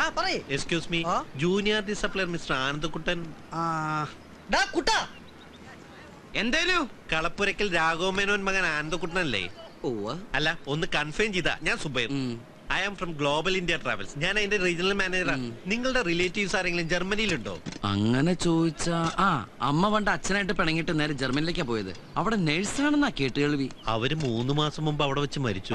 പറയേ excuse me ആ? Junior ഡിസപ്ലയർ മിസ്റ്റർ ആനന്ദക്കുട്ടൻ ആ ഡാ കുട്ടാ എന്തേനു കളപ്പുരക്കൽ രാഘവമേനോൻ മകൻ ആനന്ദക്കുട്ടനല്ലേ ഓവ അല്ല ഒന്ന് കൺഫേം ചെയ്താ ഞാൻ Subair I am from global India travels ഞാൻ അതിന്റെ റീജിയണൽ മാനേജറാണ് നിങ്ങളുടെ റിലേറ്റീവ്സ് ആരെങ്കിലും ജർമ്മനിയിലുണ്ടോ അങ്ങനെ ചോദിച്ചാ ആ അമ്മ പണ്ട് അച്ഛനായിട്ട് പിണങ്ങിയിട്ട് നേരെ ജർമ്മനിലേക്കാ പോയത് അവിടെ നേഴ്സാണെന്നാ കേട്ട് കേൾവി അവര് മൂന്ന് മാസം മുമ്പ് അവിടെ വെച്ച് മരിച്ചു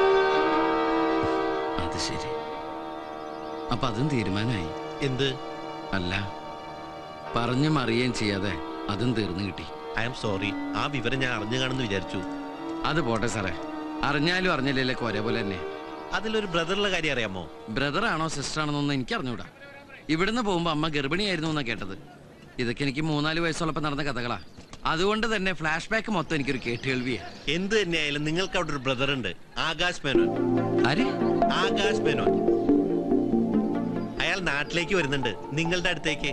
അത് ശരി അപ്പൊ അതും തീരുമാനമായി എന്ത് അല്ല പറഞ്ഞും അറിയുകയും ചെയ്യാതെ അതും തീർന്നു കിട്ടി ഐ ആം സോറി ആ വിവരം ഞാൻ അറിഞ്ഞു കാണുന്നു വിചാരിച്ചു അത് പോട്ടെ സാറേ അറിഞ്ഞാലും അറിഞ്ഞില്ലേലൊക്കെ ഒരേപോലെ തന്നെ അതിലൊരു ബ്രദറുള്ള കാര്യം അറിയാമോ ബ്രദർ ആണോ സിസ്റ്റർ ആണെന്നൊന്നും എനിക്ക് അറിഞ്ഞൂടാ ഇവിടുന്ന് പോകുമ്പോ അമ്മ ഗർഭിണിയായിരുന്നു എന്നാ കേട്ടത് ഇതൊക്കെ എനിക്ക് മൂന്നാല് വയസ്സുള്ളപ്പോ നടന്ന കഥകളാ അതുകൊണ്ട് തന്നെ ഫ്ലാഷ് ബാക്ക് മൊത്തം എനിക്കൊരു കേട്ടുകേൾവിയാ എന്ത് തന്നെയായാലും നിങ്ങൾക്ക് അവിടെ ഒരു ബ്രദർ ഉണ്ട് ആകാശ് മേനോൻ ആര് ആകാശ് മേനോൻ അയാൾ നാട്ടിലേക്ക് വരുന്നുണ്ട് നിങ്ങളുടെ അടുത്തേക്ക്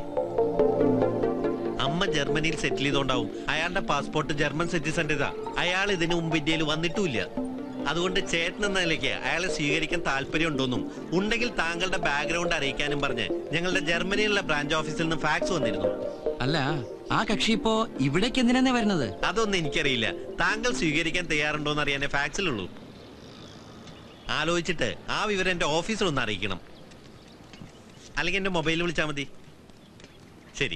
അമ്മ ജർമ്മനിയിൽ സെറ്റിൽ ചെയ്തോണ്ടാവും അയാളുടെ പാസ്പോർട്ട് ജർമ്മൻ സിറ്റിസന്റേതാ അയാൾ ഇതിനു മുമ്പ് ഇന്ത്യയിൽ വന്നിട്ടുമില്ല അതുകൊണ്ട് ചേട്ടൻ എന്ന നിലയ്ക്ക് അയാളെ സ്വീകരിക്കാൻ താല്പര്യം ഉണ്ടോന്നും ഉണ്ടെങ്കിൽ താങ്കളുടെ ബാക്ക്ഗ്രൗണ്ട് അറിയിക്കാനും പറഞ്ഞ് ഞങ്ങളുടെ ജർമ്മനിയിലുള്ള ബ്രാഞ്ച് ഓഫീസിൽ നിന്ന് ഫാക്സ് വന്നിരുന്നു അല്ല ആ കക്ഷി ഇപ്പോ ഇവിടേക്ക് എന്തിനാ വരുന്നത് അതൊന്നും എനിക്കറിയില്ല താങ്കൾ സ്വീകരിക്കാൻ തയ്യാറുണ്ടോന്ന് അറിയാനേ ഫാക്സിലുള്ളൂ ആലോചിച്ചിട്ട് ആ വിവരം എന്റെ ഓഫീസിൽ ഒന്ന് അറിയിക്കണം അല്ലെങ്കിൽ എന്റെ മൊബൈലിൽ വിളിച്ചാൽ മതി ശരി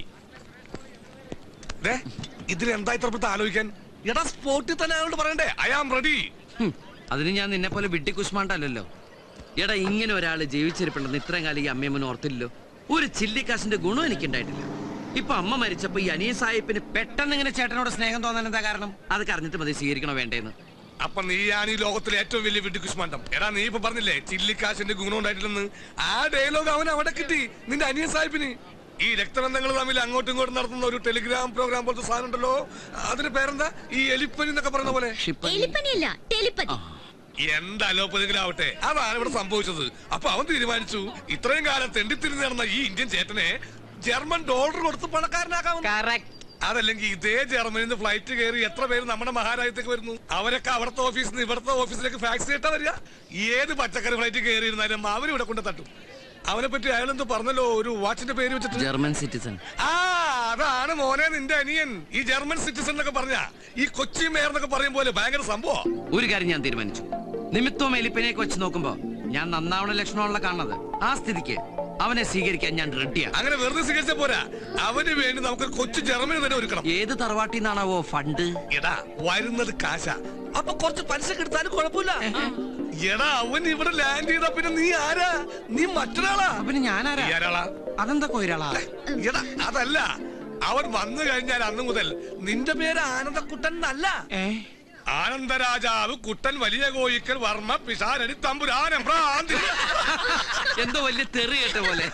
ദേ, ഇതിന് എന്താ ഇത്ര പെട്ടെന്ന് ആലോചിക്കാൻ എടാ സ്പോട്ടിൽ തന്നെ അയാളോട് പറയണ്ടേ ഐ ആം റെഡി ഹും, അതിന് ഞാൻ നിന്നെ പോലെ വിട്ടി കുഷ്മാണ്ടല്ലോ എടാ ഇങ്ങനെ ഒരാള് ജീവിച്ചിരിപ്പുണ്ടെന്ന് ഇത്രയും കാലം ഈ അമ്മയമ്മന് ഓർത്തില്ലല്ലോ ഒരു ചില്ലിക്കാശിന്റെ ഗുണം എനിക്കുണ്ടായിട്ടില്ല ഇപ്പൊ അമ്മ മരിച്ചപ്പോ ഈ അനിയ സാഹിബിന് പെട്ടെന്ന് ഇങ്ങനെ ചേട്ടനോട് സ്നേഹം തോന്നാൻ എന്താ കാരണം അതൊക്കെ അറിഞ്ഞിട്ട് മതി സ്വീകരിക്കണോ വേണ്ടേന്ന് അപ്പൊ നീയാണ് ഈ ലോകത്തിലെ ഏറ്റവും വലിയ വിഡ്ഢിക്കുഷ്മാണ്ടം എടാ നീ ഇപ്പൊ പറഞ്ഞില്ലേ ചില്ലിക്കാശിന്റെ ഗുണം ഉണ്ടായിട്ടില്ലെന്ന് ആ ഡയലോഗ് അവൻ അവിടെ കിട്ടി നിന്റെ അനിയൻ സാഹിബിന് ഈ രക്തബന്ധങ്ങൾ തമ്മിൽ അങ്ങോട്ടും ഇങ്ങോട്ടും നടത്തുന്ന ഒരു ടെലിഗ്രാം പ്രോഗ്രാം പോലത്തെ സാധനം ഉണ്ടല്ലോ അതിന് പേരെന്താ ഈ എലിപ്പനി എന്നൊക്കെ പറയുന്ന പോലെ ഷിപ്പ് എലിപ്പനിയല്ല ടെലിപ്പതി എന്താ അലോപ്പതിങ്കിലും ആവട്ടെ അതാണ് ഇവിടെ സംഭവിച്ചത് അപ്പൊ അവൻ തീരുമാനിച്ചു ഇത്രയും കാലം തെണ്ടിത്തിരിഞ്ഞ് നടന്ന ഈ ഇന്ത്യൻ ചേട്ടനെ ജർമ്മൻ ഡോളർ കൊടുത്ത് പണക്കാരനാക്കാമെന്ന് അതല്ലെങ്കിൽ ഇതേ ജർമ്മനിൽ നിന്ന് ഫ്ലൈറ്റ് കയറി എത്ര പേര് നമ്മുടെ മഹാരാജ്യത്തേക്ക് വരുന്നു അവരൊക്കെ അവിടുത്തെ ഓഫീസിൽ നിന്ന് ഇവിടുത്തെ ഓഫീസിലേക്ക് ഫാക്സ് ചെയ്തിട്ടാ വരിക ഏത് പച്ചക്കറി ഫ്ലൈറ്റ് കയറിയിരുന്നാലും അവര് ഇവിടെ കൊണ്ട് തട്ടും അവനെ പറ്റി അയാളെന്ത് പറഞ്ഞല്ലോ ഒരു വാച്ചിന്റെ പേര് വെച്ചിട്ട് ജർമ്മൻ സിറ്റിസൺ ആ അതാണ് മോനെ നിന്റെ അനിയൻ ഈ ജർമ്മൻ സിറ്റിസൺ എന്നൊക്കെ പറഞ്ഞ ഈ കൊച്ചി മേയർ എന്നൊക്കെ പറയും പോലെ ഭയങ്കര സംഭവം ഒരു കാര്യം ഞാൻ തീരുമാനിച്ചു നിമിത്തവും എലിപ്പനെയൊക്കെ വെച്ച് നോക്കുമ്പോ ഞാൻ നന്നാവണ ലക്ഷണമുള്ള കാണുന്നത് ആ സ്ഥിതിക്ക് അവനെ സ്വീകരിക്കാൻ ഞാൻ റെഡിയാണ് അങ്ങനെ വെറുതെ സ്വീകരിച്ച പോരാ അവന് വേണ്ടി നമുക്ക് കൊച്ചു ജർമ്മനി തന്നെ ഒരുക്കണം ഏത് തറവാട്ടിൽ നിന്നാണാവോ ഫണ്ട് എടാ വരുന്നത് കാശ അപ്പൊ കുറച്ച് പലിശ എടുത്താലും കുഴപ്പമില്ല എടാ അവൻ ഇവിടെ ലാൻഡ് ചെയ്താ പിന്നെ നീ ആരാ നീ മറ്റൊരാളാ പിന്നെ ഞാനാരാ നീ ആരാളാ അതെന്താ കൊയിരാളാ എടാ അതല്ല അവൻ വന്നു കഴിഞ്ഞാൽ അന്ന് മുതൽ നിന്റെ പേര് ആനന്ദക്കുട്ടൻ എന്നല്ല ഏ ആനന്ദരാജാവ് കുട്ടൻ വലിയ കോയിക്കൽ വർമ്മ പിഷാരടി തമ്പുരാനം ഭ്രാന്തി എന്തോ വലിയ തെറി കേട്ട പോലെ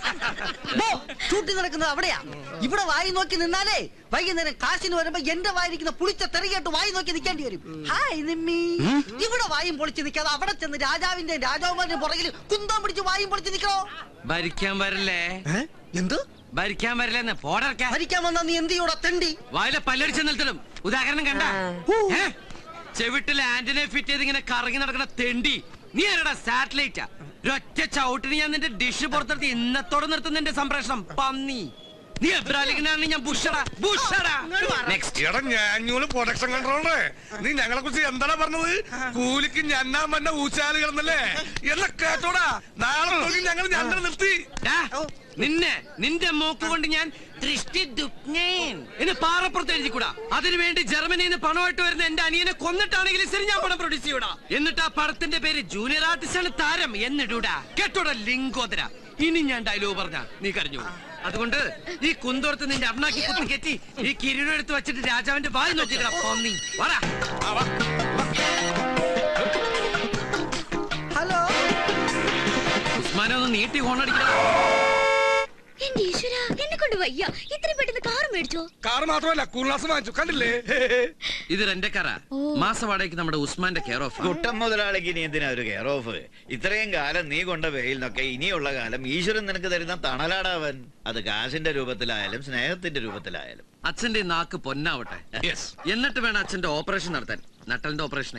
ബോ, ഷൂട്ടിംഗ് നടക്കുന്നത് അവിടെയാ ഇവിടെ വായി നോക്കി നിന്നാലേ വൈകുന്നേരം കാശിന് വരുമ്പോ എന്റെ വായിരിക്കുന്ന പുളിച്ച തെറിയിട്ട് വായി നോക്കി നിൽക്കേണ്ടി വരും ഹായ് നിമ്മി ഇവിടെ വായും പൊളിച്ച് നിൽക്കാതെ അവിടെ ചെന്ന് രാജാവിന്റെ രാജാവുമാരുടെ പുറകിൽ കുന്തം പിടിച്ച് വായും പൊളിച്ച് നിൽക്കണോ ഭരിക്കാൻ വരില്ലേ എന്ത് ഭരിക്കാൻ വരില്ലെന്ന് പോടർക്കാൻ ഭരിക്കാൻ വന്നാ നീ എന്ത് ചെയ്യൂടാ തെണ്ടി വായിലെ പല്ലടിച്ച് നിർത്തലും ഉദാഹരണം കണ്ട ഏ? ചെവിട്ടിൽ ആന്റിനെ ഫിറ്റ് ചെയ്ത് ഇങ്ങനെ കറങ്ങി നടക്കുന്ന തെണ്ടി നീ ആരടാ സാറ്റലൈറ്റാ ഒറ്റ ചവിട്ടിന് ഞാൻ നിന്റെ ഡിഷ് പുറത്തെടുത്ത് ഇന്നത്തോടെ നിർത്തുന്ന നിന്റെ സംപ്രേഷണം പന്നി നീ എബ്രാലിക്കനാണ് ഞാൻ ബുഷടാ ബുഷടാ നെക്സ്റ്റ് എടാ ഞാഞ്ഞൂല് പ്രൊഡക്ഷൻ കൺട്രോളറെ നീ ഞങ്ങളെ കുറിച്ച് എന്താണ് പറഞ്ഞത് കൂലിക്ക് ഞന്നാൻ വന്ന ഊച്ചാലുകളെന്നല്ലേ എന്നാ കേട്ടോടാ നാളെ മുതൽ ഞങ്ങൾ ഞങ്ങൾ നിർത്തി നിന്നെ നിന്റെ മൂക്ക് കൊണ്ട് ഞാൻ ദൃഷ്ടി ദുഃഖ്നേൻ എന്ന് പാറപ്പുറത്ത് എഴുതിക്കൂടാ അതിനുവേണ്ടി ജർമ്മനിയിൽ നിന്ന് പണമായിട്ട് വരുന്ന എന്റെ അനിയനെ കൊന്നിട്ടാണെങ്കിലും ശരി ഞാൻ പണം പ്രൊഡ്യൂസ് ചെയ്യൂടാ എന്നിട്ട് ആ പടത്തിന്റെ പേര് ജൂനിയർ ആർട്ടിസ്റ്റ് ആണ് താരം എന്നിടൂടാ കേട്ടോടാ ലിംഗോദര ഇനി ഞാൻ ഡയലോഗ് പറഞ്ഞ നീ കരഞ്ഞു അതുകൊണ്ട് ഈ കുന്തോർത്ത് നിന്റെ അണ്ണാക്കി കുത്തി കെറ്റി ഈ കിരീടം എടുത്ത് വെച്ചിട്ട് രാജാവിന്റെ വായി നോക്കിക്കടാ പോന്നി വാടാ ഹലോ ഉസ്മാനെ ഒന്ന് നീട്ടി ഹോണടിക്കണം എന്റെ ഈശ്വര എന്നെ കൊണ്ട് വയ്യ ഇത്രയും പെട്ടെന്ന് കാർ മേടിച്ചോ കാർ മാത്രമല്ല കൂൾനാസ് വാങ്ങിച്ചു കണ്ടില്ലേ ഇത് റെന്റക്കാര മാസവാടകയ്ക്ക് നമ്മുടെ ഉസ്മാന്റെ കെയർ ഓഫ് കുട്ടം മുതലാളിക്ക് ഇനി എന്തിനാ ഒരു കെയർ ഓഫ് ഇത്രയും കാലം നീ കൊണ്ട വെയിലിനൊക്കെ ഇനിയുള്ള കാലം ഈശ്വരൻ നിനക്ക് തരുന്ന തണലാടാവൻ അത് കാശിന്റെ രൂപത്തിലായാലും സ്നേഹത്തിന്റെ രൂപത്തിലായാലും അച്ഛന്റെ നാക്ക് പൊന്നാവട്ടെ യെസ് എന്നിട്ട് വേണം അച്ഛന്റെ ഓപ്പറേഷൻ നടത്താൻ നട്ടലിന്റെ ഓപ്പറേഷൻ അയ്യോ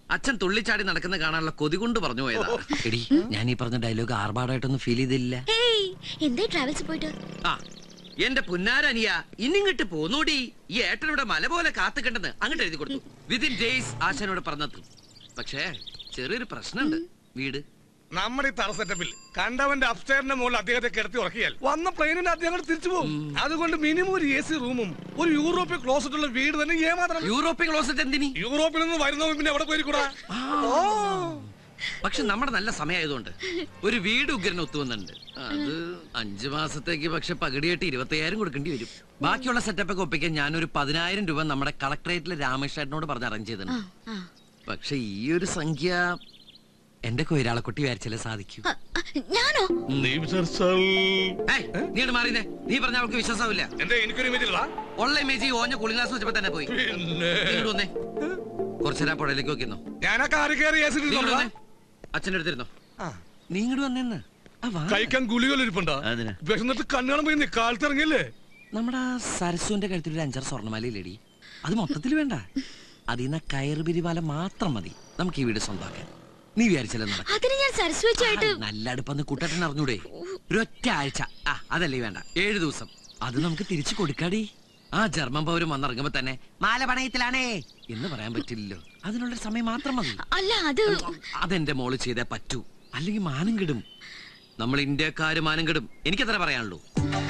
അച്ഛൻ തുള്ളിച്ചാടി നടക്കുന്ന കാണാനുള്ള കൊതി കൊണ്ട് പറഞ്ഞു പോയതാ എടി ഞാൻ ഈ പറഞ്ഞ ഡയലോഗ് ആർഭാടായിട്ടൊന്നും ഫീൽ ചെയ്തില്ല ഹേയ് എന്തേ ട്രാവൽസ് പോയിട്ട് ആ എന്റെ പുന്നാരനിയ ഇന്നിങ്ങോട്ട് പോന്നോടി ഈ ഏട്ടൻ ഇവിടെ മല പോലെ കാത്തുകണ്ടെന്ന് അങ്ങോട്ട് എഴുതി കൊടുത്തു വിതിൻ ഡേയ്സ് ആശാനോട് പറഞ്ഞെത്തും പക്ഷേ ചെറിയൊരു പ്രശ്നമുണ്ട് വീട് നമ്മുടെ ഈ തറ സെറ്റപ്പിൽ കണ്ടവന്റെ അപ്സ്റ്റേറിന്റെ മുകളിൽ അദ്ദേഹത്തെ കിടത്തി ഉറക്കിയാൽ വന്ന പ്ലെയിനിന്റെ അദ്ദേഹം അങ്ങോട്ട് തിരിച്ചു പോകും അതുകൊണ്ട് മിനിമം ഒരു എ സി റൂമും ഒരു യൂറോപ്യൻ ക്ലോസറ്റ് ഉള്ള വീട് തന്നെ ഏമാത്രം യൂറോപ്യൻ ക്ലോസറ്റ് എന്തിനി യൂറോപ്പിൽ നിന്ന് വരുന്നവൻ പിന്നെ എവിടെ പോയിരിക്കൂടാ ഓ പക്ഷെ നമ്മുടെ നല്ല സമയമായതുകൊണ്ട് ഒരു വീട് ഉഗ്രൻ ഒത്തുവന്നുണ്ട് അത് അഞ്ചു മാസത്തേക്ക് പക്ഷെ പകുതിയായിട്ട് ഇരുപത്തയ്യായിരം കൊടുക്കേണ്ടി വരും ബാക്കിയുള്ള സെറ്റപ്പ് ഒക്കെ ഒപ്പിക്കാൻ ഞാനൊരു പതിനായിരം രൂപ നമ്മുടെ കളക്ടറേറ്റിലെ രാമേഷേട്ടനോട് പറഞ്ഞ് അറേഞ്ച് ചെയ്തിട്ടുണ്ട് ആ പക്ഷെ ഈ ഒരു സംഖ്യ എന്റെ കൊയിരാളക്കുട്ടി വിചാരിച്ചാലേ സാധിക്കൂ ആ, ആ, ഞാനോ ഏയ്, നീ അങ്ങട് മാറിയേ നീ പറഞ്ഞ അവൾക്ക് വിശ്വാസമില്ല എന്റെ എനിക്കൊരു ഇമേജ് ഇല്ലടാ ഉള്ള ഇമേജ് ഈ ഓഞ്ഞ കൂളിംഗ് ഗ്ലാസ് വെച്ചപ്പോ തന്നെ പോയി പിന്നെ നീ ഇങ്ങട് വന്നേ കുറച്ചേരാ പുഴയിലേക്ക് നോക്കിന്നോ ഞാനാ കാറി കയറി എ സി നീ ഇങ്ങട് വന്നേ അച്ഛൻ്റെ അടുത്തിരുന്നോ നീ ഇങ്ങോട്ട് വന്നേന്ന് ആ, വാ. കഴിക്കാൻ ഗുളികൾ ഇരിപ്പുണ്ടോ അതിന്. വിശന്നിട്ട് കണ്ണാണം പോയി നീ കാലത്ത് ഇറങ്ങിയല്ലേ നമ്മുടെ ആ സരസുവിന്റെ കഴുത്തിൽ ഒരു അഞ്ചാറ് സ്വർണ്ണമാലയില്ലേടി അത് മൊത്തത്തിൽ വേണ്ട അതിൽ നിന്ന് കയറ് പിരിമാല മാത്രം മതി നമുക്ക് ഈ വീട് സ്വന്തമാക്കാൻ നീ വിചാരിച്ചല്ലേ നടക്കും അതിന് ഞാൻ സരസ്വതിയായിട്ട് നല്ല അടുപ്പെന്ന് കുട്ടട്ടൻ അറിഞ്ഞൂടെ ഒരൊറ്റ ആഴ്ച ആ അതല്ലേ വേണ്ട ഏഴു ദിവസം അത് നമുക്ക് തിരിച്ചു കൊടുക്കാടി ആ ജർമ്മൻ പൗരം വന്നിറങ്ങുമ്പോ തന്നെ മാല പണയത്തിലാണേ എന്ന് പറയാൻ പറ്റില്ലല്ലോ അതിനുള്ളൊരു സമയം മാത്രം മതി അല്ല അത് അതെന്റെ മോള് ചെയ്തേ പറ്റൂ അല്ലെങ്കിൽ മാനം കിടും നമ്മൾ ഇന്ത്യക്കാര് മാനം കിടും എനിക്കത്ര പറയാനുള്ളൂ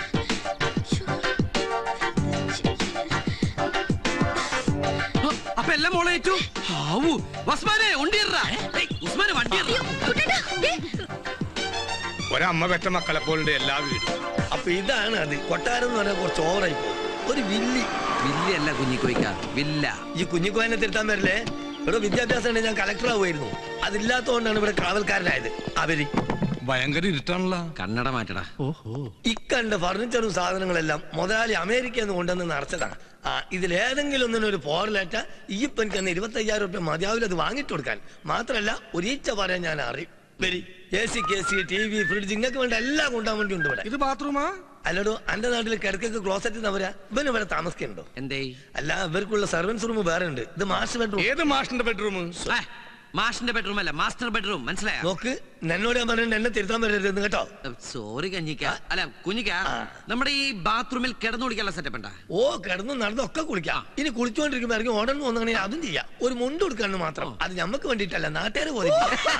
ആ, അപ്പൊ എല്ലാം മോളെ ഏറ്റു ആവൂ ഉസ്മാനെ ഉണ്ടിയറാ ഉസ്മാനെ വണ്ടി കുട്ടേട്ടാ, ദേ, ഒരമ്മ പെറ്റ മക്കളെ പോലുണ്ട് എല്ലാ വീടും അപ്പൊ ഇതാണ് അത് കൊട്ടാരം എന്ന് പറഞ്ഞാൽ കുറച്ച് ഓവറായി പോകും ഒരു വില്ലി വില്ലല്ല കുഞ്ഞിക്കോയ്ക്ക വില്ല ഈ കുഞ്ഞിക്കോയനെ തിരുത്താൻ വരില്ലേ ഇവിടെ വിദ്യാഭ്യാസം ഉണ്ടെങ്കിൽ ഞാൻ കളക്ടർ ആവുമായിരുന്നു അതില്ലാത്തതുകൊണ്ടാണ് ഇവിടെ കാവൽക്കാരനായത് അവര് ഭയങ്കര ഇരുട്ടാണല്ലോ കണ്ണട മാറ്റടാ ഇക്കണ്ട ഫർണിച്ചറും സാധനങ്ങളെല്ലാം മുതലാളി അമേരിക്കയിൽ നിന്ന് കൊണ്ടുവന്ന് നിറച്ചതാണ് ആ ഇതിലേതെങ്കിലും ഒന്നിനും ഒരു പോറലേറ്റ ഈ പെനിക്ക് ഇരുപത്തി അയ്യായിരം റുപ്യ മതിയാവില്ല അത് വാങ്ങിട്ട് കൊടുക്കാൻ മാത്രല്ല ഒരീച്ച പറയാൻ ഞാൻ അറിയും വരി A C K C T V fridge ഇങ്ങക്ക് വേണ്ട എല്ലാം കൊണ്ടുപോകാൻ വേണ്ടി ഉണ്ട് ഇവിടെ ഇത് ബാത്റൂമാ അല്ലടോ എന്റെ നാട്ടിൽ കിടക്കൊക്കെ ക്ലോസറ്റ് നവരാ ഇവൻ ഇവിടെ താമസിക്കുന്നുണ്ടോ എന്തേ അല്ല ഇവർക്കുള്ള സർവൻസ് റൂം വേറെ ഉണ്ട് ഇത് മാസ്റ്റർ ബെഡ്റൂം ഏത് മാഷിന്റെ ബെഡ്റൂം ഏ, മാഷിന്റെ ബെഡ്റൂം അല്ല മാസ്റ്റർ ബെഡ്റൂം മനസ്സിലായോ നോക്ക് എന്നോട് ഞാൻ പറഞ്ഞിട്ട് എന്നെ തിരുത്താൻ വരരുതെന്ന് കേട്ടോ സോറി കഞ്ഞിക്ക അല്ല കുഞ്ഞിക്ക ആ. നമ്മുടെ ഈ ബാത്റൂമിൽ കിടന്നു കുടിക്കാനുള്ള സെറ്റപ്പ് ഉണ്ടാ ഓ കിടന്നു നടന്നൊക്കെ കുളിക്കാം ഇനി കുളിച്ചുകൊണ്ടിരിക്കുമ്പോ ഇറങ്ങി ഉടനെ വന്നാണെങ്കിൽ അതും ചെയ്യാം ഒരു മുണ്ട് കൊടുക്കാന്ന് മാത്രം അത് ഞമ്മക്ക് വേണ്ടിയിട്ടല്ല നാട്ടുകാരെ പോലെ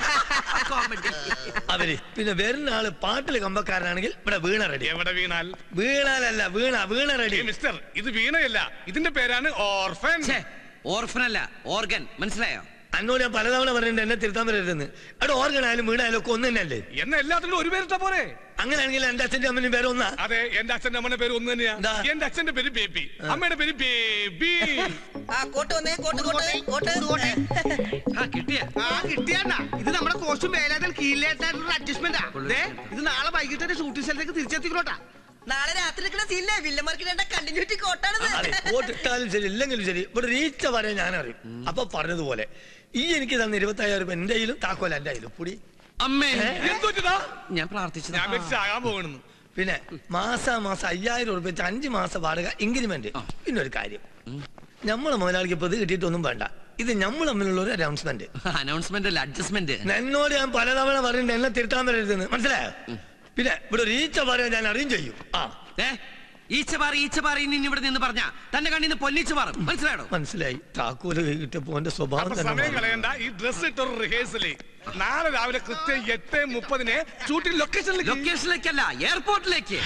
അവര് പിന്നെ വരുന്ന ആള് പാട്ടില് കമ്പക്കാരനാണെങ്കിൽ ഇവിടെ വീണ റെഡി എവിടെ വീണാൽ വീണാലല്ല വീണ വീണ റെഡി ഏ, മിസ്റ്റർ ഇത് വീണയല്ല ഇതിന്റെ പേരാണ് ഓർഫൻ ഓർഫൻ അല്ല ഓർഗൻ മനസ്സിലായോ അന്നോട് ഞാൻ പലതവണ പറഞ്ഞിട്ട് എന്നെ തിരുത്താൻ വരരുതെന്ന് അവിടെ ഓർഗനായാലും വീണായാലും ഒക്കെ ഒന്ന് തന്നെയല്ലേ എന്ന എല്ലാത്തിനും ഒരു പേരിട്ട പോരെ അങ്ങനെയാണെങ്കിൽ എന്റെ അച്ഛന്റെ അമ്മനും പേര് ഒന്നാ അതെ എന്റെ അച്ഛന്റെ അമ്മയുടെ പേര് ഒന്ന് തന്നെയാ എന്താ? എന്റെ അച്ഛന്റെ പേര് ബേബി അമ്മയുടെ പേര് ബേബി ആ കോട്ട് വന്നേ കോട്ട് കോട്ട് കോട്ട് കോട്ട് ആ കിട്ടിയ ആ കിട്ടിയാണ്ട ഇത് നമ്മുടെ കോച്ചും വേലാതൽ കീഴിലേറ്റായിട്ടുള്ള അഡ്ജസ്റ്റ്മെന്റാ ദേ ഇത് നാളെ വൈകിട്ട് തന്നെ ഷൂട്ടിംഗ് സ്ഥലത്തേക്ക് തിരിച്ചെത്തിക്കണോട്ടാ നാളെ രാത്രി എടുക്കുന്ന സീനിലെ വില്ലന്മാർക്ക് വേണ്ട കണ്ടിന്യൂറ്റി കോട്ടാണിത് അതെ വോട്ടിട്ടാലും ശരി ഇല്ലെങ്കിലും ശരി ഇവിടെ റീച്ച വരെ ഞാൻ അറിയും അപ്പൊ പറഞ്ഞതുപോലെ ഈ എനിക്ക് തന്ന ഇരുപത്തി അയ്യായിരം രൂപ എന്റെ കയ്യിലും താക്കോല എന്റെ കയ്യിലും പുടി അമ്മേ എന്തുപറ്റിയതാ? ഞാൻ പ്രാർത്ഥിച്ചത് ഞാൻ വെച്ചാകാൻ പോകണെന്ന് പിന്നെ മാസാ മാസം അയ്യായിരം ഉറുപ്പ്യ വെച്ച് അഞ്ച് മാസം വാടക ഇൻക്രിമെന്റ് പിന്നെ ഒരു കാര്യം നമ്മളെ മുതലാളിക്ക് ഇപ്പൊ ഇത് കിട്ടിയിട്ടൊന്നും വേണ്ട ഇത് നമ്മൾ തമ്മിലുള്ള ഒരു അനൗൺസ്മെന്റ് അനൗൺസ്മെന്റ് അല്ല അഡ്ജസ്റ്റ്മെന്റ് എന്നോട് ഞാൻ പലതവണ പറഞ്ഞിട്ട് എന്നെ തിരുത്താൻ വരരുതെന്ന് മനസ്സിലായോ പിന്നെ ഇവിടെ ഒരു ഈച്ച പറയാൻ ഞാൻ അറിയും ചെയ്യും ആ ഏ ഈച്ച പാറി ഈച്ച പാറി ഇനി ഇവിടെ നിന്ന് പറഞ്ഞ തന്റെ കണ്ണിന്ന് പൊന്നിച്ച് മാറും മനസ്സിലായോ മനസ്സിലായി താക്കോല് കൈ കിട്ടിയപ്പോ എന്റെ സ്വഭാവം അപ്പൊ തന്നെ സമയം മാറി. കളയണ്ട ഈ ഡ്രസ് ഇട്ടൊരു റിഹേഴ്സല് നാളെ രാവിലെ കൃത്യം എട്ട് മുപ്പതിന് ഷൂട്ടിംഗ് ലൊക്കേഷനിലേക്ക് ലൊക്കേഷനിലേക്കല്ല എയർപോർട്ടിലേക്ക്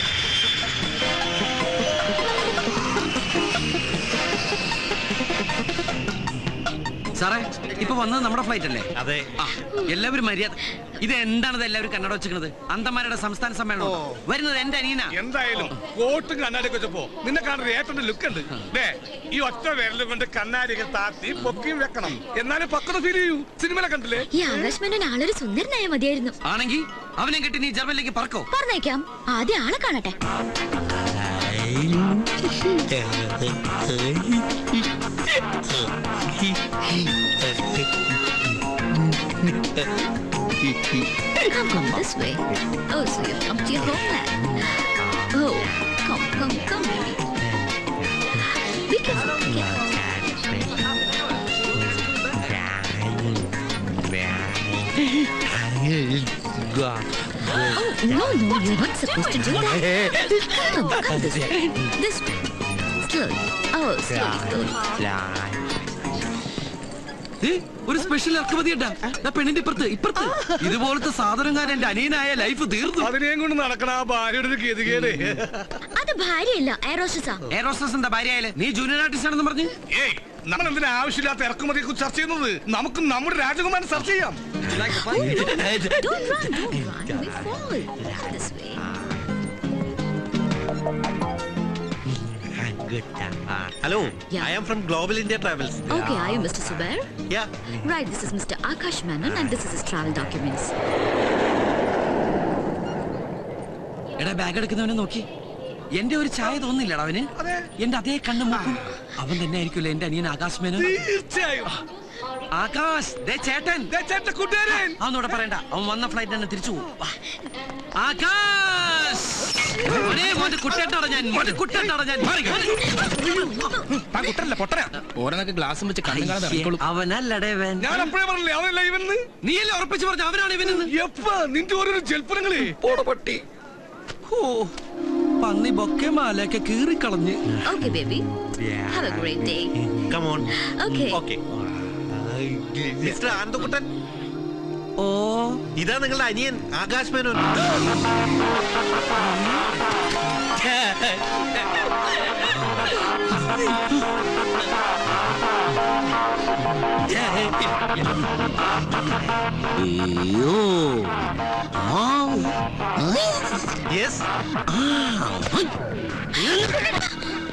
സാറേ ഇപ്പൊ വന്നത് നമ്മുടെ ഫ്ലൈറ്റ് അല്ലേ അതെ ആ എല്ലാവരും മര്യാദ ഇത് എന്താണത് എല്ലാവരും കണ്ണട വെച്ചിരിക്കുന്നത് അന്തമാരുടെ സംസ്ഥാന സമ്മേളനം വരുന്നത് എന്റെ അനിയനാ എന്തായാലും കോട്ടും കണ്ണാടിയൊക്കെ വെച്ചപ്പോ നിന്നെ കാണുന്ന ഏറ്റവും ലുക്ക് ഉണ്ട് ദേ ഈ ഒറ്റ വിരലും കൊണ്ട് കണ്ണാടിയൊക്കെ താത്തി പൊക്കിയും വെക്കണം എന്നാലും പക്വത ഫീൽ ചെയ്യൂ സിനിമയിലെ കണ്ടില്ലേ ഈ ആകാശ് ആളൊരു സുന്ദരനായ മതിയായിരുന്നു ആണെങ്കിൽ അവനെ കെട്ടി നീ ജർമ്മനിലേക്ക് പറക്കോ പറഞ്ഞേക്കാം ആദ്യം ആളെ കാണട്ടെ Come, come this way. Oh, so you've come to your homeland. Oh, come, come, come, baby. Be careful, be careful. Oh, no, no, you're not supposed to do that. Come, come this way. This way. Slowly. Oh, slowly, slowly. ഏ, ഒരു special ഇറക്കുമതി ഉണ്ടാ പെണ്ണിന്റെ ഇപ്പുറത്ത് ഇപ്പുറത്ത് ഇതുപോലത്തെ സാധനങ്ങാൻ എന്റെ അനിയനായ life തീർന്നു അതിനെയും കൊണ്ട് നടക്കണ ആ ഭാര്യയുടെ ഒരു ഗതികേട് അത് ഭാര്യയല്ല എയറോസ്റ്റസാ എയറോസ്റ്റസ് എന്താ ഭാര്യയായാലേ നീ ജൂനിയർ ആർട്ടിസ്റ്റ് ആണെന്ന് പറഞ്ഞു ഏയ് നമ്മൾ എന്തിനാ ആവശ്യമില്ലാത്ത ഇറക്കുമതിയെ കുറിച്ച് ചർച്ച ചെയ്യുന്നത് നമുക്ക് നമ്മുടെ രാജകുമാരൻ ചർച്ച ചെയ്യാം Don't run, don't run. We fall. This way. Hello Yeah. I am from global India travels Okay, are you Mr. Subair? Yeah Right, this is Mr. Akash Menon and this is his travel documents. എടാ bag എടുക്കുന്നവനെ നോക്കി എന്റെ ഒരു ചായ തോന്നില്ലടാ അവന് എന്റെ അതേ കണ്ണു മൂക്കും അവൻ തന്നെ ആയിരിക്കുമല്ലോ എന്റെ അനിയൻ ആകാശ് മേനോൻ തീർച്ചയായും ആകാശ് ദേ ചേട്ടൻ ദേ ചേട്ടൻ കൂട്ടുകാരൻ അവനോട് പറയണ്ട അവൻ വന്ന ഫ്ലൈറ്റ് തന്നെ തിരിച്ചു പോകും വാ. ആകാശ് മോനെ, മോന്റെ കുട്ടേട്ടാണ് ഞാൻ മോന്റെ കുട്ടേട്ടാണ് ഞാൻ മാറി, മാറി. ഓരോന്നൊക്കെ ഗ്ലാസും വെച്ച് കണ്ണും കാണാതെ ഇറങ്ങിക്കോളൂ അവനല്ലടേ വേൻ ഞാൻ അപ്പോഴേ പറഞ്ഞില്ലേ അവനല്ല ഇവന്ന് നീയല്ലേ ഉറപ്പിച്ചു പറഞ്ഞു അവനാണ് ഇവനെന്ന് എപ്പ നിന്റെ ഓരോരോ ജൽപ്പനങ്ങളെ പട്ടി ഓ പന്നി ബൊക്കെ മാലയൊക്കെ കീറിക്കളഞ്ഞ് Okay, baby. Have a great day. Come on Okay. Okay mister Anandakuttan ഓ ഇതാ നിങ്ങളുടെ അനിയൻ ആകാശ് മേനോൻ അയ്യോ യെസ്